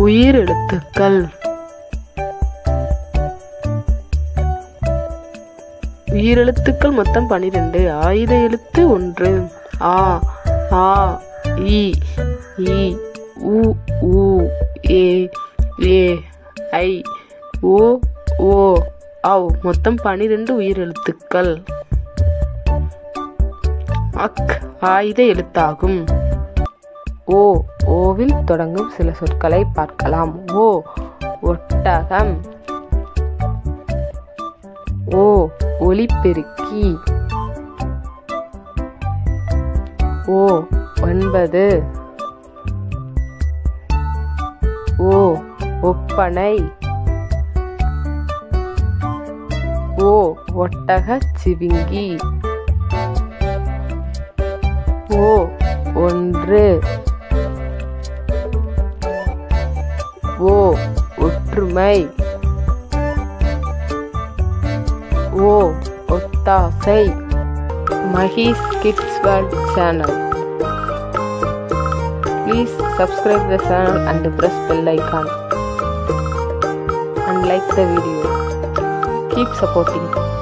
உயிர் எழுத்துக்கள் உயிரெழுத்துக்கள் மொத்தம் பனிரெண்டு ஆயுத எழுத்து ஒன்று ஆ ஆ இ இ உ உ ஏ ஏ ஐ ஓ ஓ அவ் மொத்தம் பனிரெண்டு உயிரெழுத்துக்கள் அக் ஆயுத எழுத்தாகும் ஓ ஓவில் தொடங்கும் சில சொற்களை பார்க்கலாம் ஓ ஒட்டகம் ஓ ஒலிபெருக்கி ஓ ஒன்பது ஓ ஒப்பனை ஓ ஒட்டக சிவிங்கி ஓ ஒன்று ஓ ஒற்றுமை ஓ ஒத்தாசை Mahi's kids world channel please subscribe the channel and press bell icon and like the video keep supporting